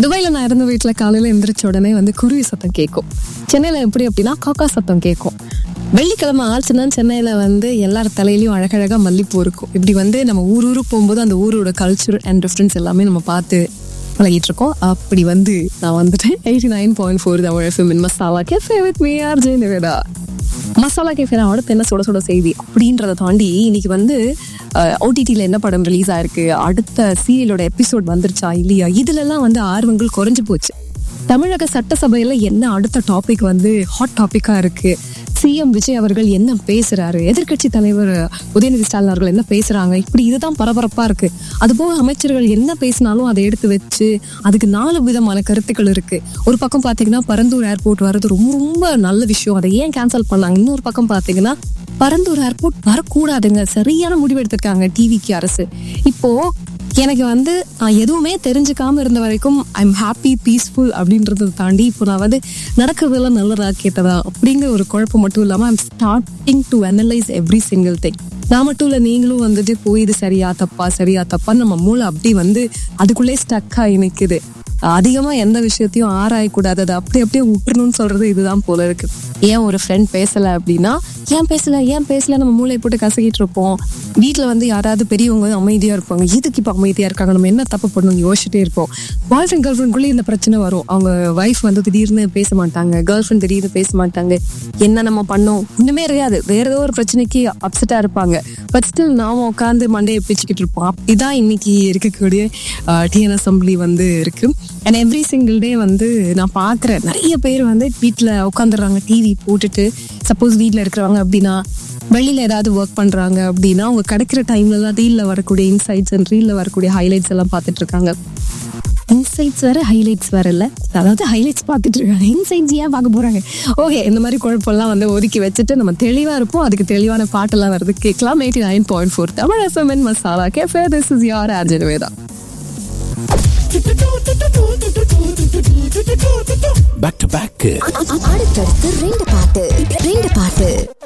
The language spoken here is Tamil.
துபாயில நான் இருந்த வீட்டில் காலையில் எந்திரிச்ச உடனே வந்து குருவி சத்தம் கேட்கும் சென்னையில் எப்படி அப்படின்னா காக்கா சத்தம் கேட்கும் வெள்ளிக்கிழமை ஆச்சுன்னா சென்னையில் வந்து எல்லார் தலையிலையும் அழகழகாக மல்லிப்பூ இருக்கும் இப்படி வந்து நம்ம ஊர் ஊருக்கு போகும்போது அந்த ஊரோட கல்ச்சர் அண்ட் டிஃப்ரென்ஸ் எல்லாமே நம்ம பார்த்து பழகிட்டு இருக்கோம் அப்படி வந்து நான் வந்துட்டேன் eighty nine point four Tamil FM in masala cafe with me R Jayanivedha masala cafe நான் அடுத்து என்ன சுட சுட செய்தி அப்படின்றத தாண்டி இன்னைக்கு வந்து ஓடிடியில் என்ன படம் ரிலீஸ் ஆயிருக்கு அடுத்த சீரியலோட எபிசோட் வந்துருச்சா இல்லையா இதுலலாம் வந்து ஆர்வங்கள் குறைஞ்சு போச்சு தமிழக சட்டசபையில் என்ன அடுத்த டாபிக் வந்து ஹாட் டாப்பிக்காக இருக்கு சிஎம் விஜய் அவர்கள் என்ன பேசுறாரு எதிர்க்கட்சி தலைவர் உதயநிதி ஸ்டாலின் அவர்கள் என்ன பேசுறாங்க இப்படி இதுதான் பரபரப்பா இருக்கு அதுபோக அமைச்சர்கள் என்ன பேசினாலும் அதை எடுத்து வச்சு அதுக்கு நாலு விதமான கருத்துக்கள் இருக்கு ஒரு பக்கம் பாத்தீங்கன்னா பரந்தூர் ஏர்போர்ட் வர்றது ரொம்ப ரொம்ப நல்ல விஷயம் அதை ஏன் கேன்சல் பண்ணாங்க இன்னொரு பக்கம் பாத்தீங்கன்னா பரந்தூர் ஏர்போர்ட் வரக்கூடாதுங்க சரியான முடிவு எடுத்திருக்காங்க டிவிக்கு அரசு இப்போ எனக்கு வந்து நான் எதுவுமே தெரிஞ்சுக்காம இருந்த வரைக்கும் ஐ எம் ஹாப்பி பீஸ்ஃபுல் அப்படின்றத தாண்டி இப்போ நான் வந்து நடக்கிறதெல்லாம் நல்லதா கேட்டதா அப்படிங்கிற ஒரு குழப்பம் மட்டும் இல்லாமல் I'm starting to analyse every single thing நான் மட்டும் இல்லை நீங்களும் வந்துட்டு போய் இது சரியா தப்பா சரியா தப்பான்னு நம்ம மூளை அப்படி வந்து அதுக்குள்ளே ஸ்டக் ஆகி நிற்குது அதிகமாக எந்த விஷயத்தையும் ஆராயக்கூடாது அதை அப்படி அப்படியே விட்டுறணும்னு சொல்றது இதுதான் போல இருக்கு ஏன் ஒரு ஃப்ரெண்ட் பேசலை அப்படின்னா ஏன் பேசல ஏன் பேசல நம்ம மூளையை போட்டு கசக்கிட்டு இருப்போம் வீட்டில் வந்து யாராவது பெரியவங்க அமைதியாக இருப்பாங்க இதுக்கு இப்போ அமைதியாக இருக்காங்க நம்ம என்ன தப்பு பண்ணணும் யோசிச்சுட்டே இருப்போம் பாய் ஃப்ரெண்ட் கேர்ள் ஃப்ரெண்ட்குள்ளே இந்த பிரச்சனை வரும் அவங்க ஒய்ஃப் வந்து திடீர்னு பேச மாட்டாங்க கேர்ள் ஃப்ரெண்ட் திடீர்னு பேச மாட்டாங்க என்ன நம்ம பண்ணோம் ஒன்றுமே இருக்காது வேற ஏதோ ஒரு பிரச்சனைக்கு அப்செட்டாக இருப்பாங்க பட் ஸ்டில் நாம உட்காந்து மண்டையை பிச்சுக்கிட்டு இருப்போம் அப்படிதான் இன்னைக்கு இருக்கக்கூடிய டிஎன் அசம்பிளி வந்து இருக்கு அண்ட் எவ்ரி சிங்கிள் டே வந்து நான் பார்க்குறேன் நிறைய பேர் வந்து வீட்டில் உட்காந்துடுறாங்க டிவி போட்டுட்டு சப்போஸ் வீட்டில் இருக்கிறவங்க அப்படின்னா வெளியில் ஏதாவது ஒர்க் பண்ணுறாங்க அப்படின்னா அவங்க கிடைக்கிற டைம்ல தான் ரீலில் வரக்கூடிய இன்சைட்ஸ் அண்ட் ரீலில் வரக்கூடிய ஹைலைட்ஸ் எல்லாம் பார்த்துட்டு இருக்காங்க இன்சைட்ஸ் வேற ஹைலைட்ஸ் வேற இல்லை அதாவது ஹைலைட்ஸ் பார்த்துட்டு இருக்காங்க இன்சைட்ஸ் ஏன் பார்க்க போறாங்க ஓகே இந்த மாதிரி குழப்பம்லாம் வந்து ஒதுக்கி வச்சுட்டு நம்ம தெளிவாக இருப்போம் அதுக்கு தெளிவான பாட்டெல்லாம் வருது கேட்கலாம் eighty nine point four Tamil FM in masala cafe this is your ஆர்ஜனவேதா பேக் டு பேக் அடுத்தடுத்து ரெண்டு